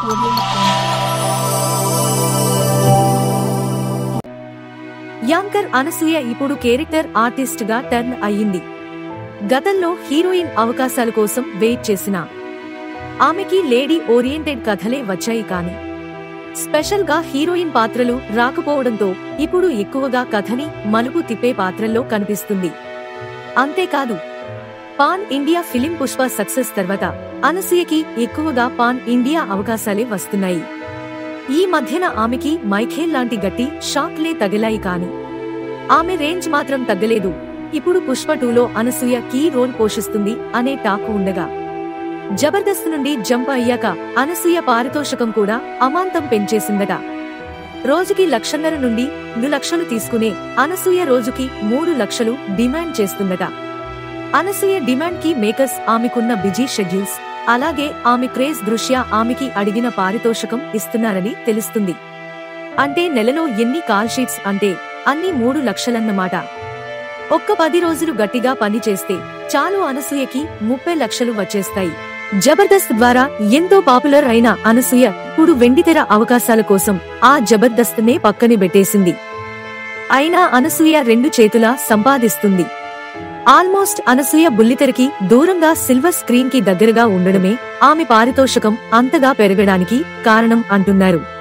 anchor Anasuya ఇప్పుడు character artist గా turn అయ్యింది గతంలో హీరోయిన్ అవకాశాల కోసం వెయిట్ చేసిన ఆమెకి లేడీ ఓరియంటెడ్ కథలే వచ్చాయి కాని స్పెషల్ గా హీరోయిన్ పాత్రలు రాకపోవడంతో ఇప్పుడు ఎక్కువగా కథని మలుపు తిప్పే పాత్రల్లో కనిపిస్తుంది అంతేకాదు pan India film Pushpa success తర్వాత అనసూయకి ఎక్కువగా పాన్ ఇండియా అవకాశాలే వస్తున్నాయి ఈ మధ్యన ఆమెకి మైఖేల్ లాంటి గట్టి షాక్లే తగిలాయి కాని ఆమె రేంజ్ మాత్రం తగ్గలేదు ఇప్పుడు పుష్ప టూలో అనసూయ కీ రోల్ పోషిస్తుంది అనే టాక్ ఉండగా జబర్దస్త్ నుండి జంప్ అయ్యాక అనసూయ పారితోషకం కూడా అమాంతం పెంచేసిందట రోజుకి లక్షన్నర నుండి రెండు లక్షలు తీసుకునే అనసూయ రోజుకి మూడు లక్షలు డిమాండ్ చేస్తుందట అనసూయ డిమాండ్ కి మేకర్స్ ఆమెకున్న బిజీ షెడ్యూల్స్ అలాగే ఆమె క్రేజ్ దృష్ట్యా ఆమెకి అడిగిన పారితోషకం ఇస్తున్నారని తెలుస్తుంది అంటే నెలలో ఎన్ని కాల్ షీట్స్ అంటే అన్ని మూడు లక్షలన్నమాట ఒక్క పది రోజులు గట్టిగా పని చేస్తే చాలు అనసూయకి ముప్పై లక్షలు వచ్చేస్తాయి జబర్దస్త్ ద్వారా ఎంతో పాపులర్ అయిన అనసూయ ఇప్పుడు వెండితెర అవకాశాల కోసం ఆ జబర్దస్త్ నే పక్కని పెట్టేసింది అయినా అనసూయ రెండు చేతులా సంపాదిస్తుంది ఆల్మోస్ట్ అనసూయ బుల్లితెరకి దూరంగా సిల్వర్ స్క్రీన్ కి దగ్గరగా ఉండడమే ఆమె పారితోషకం అంతగా పెరగడానికి కారణం అంటున్నారు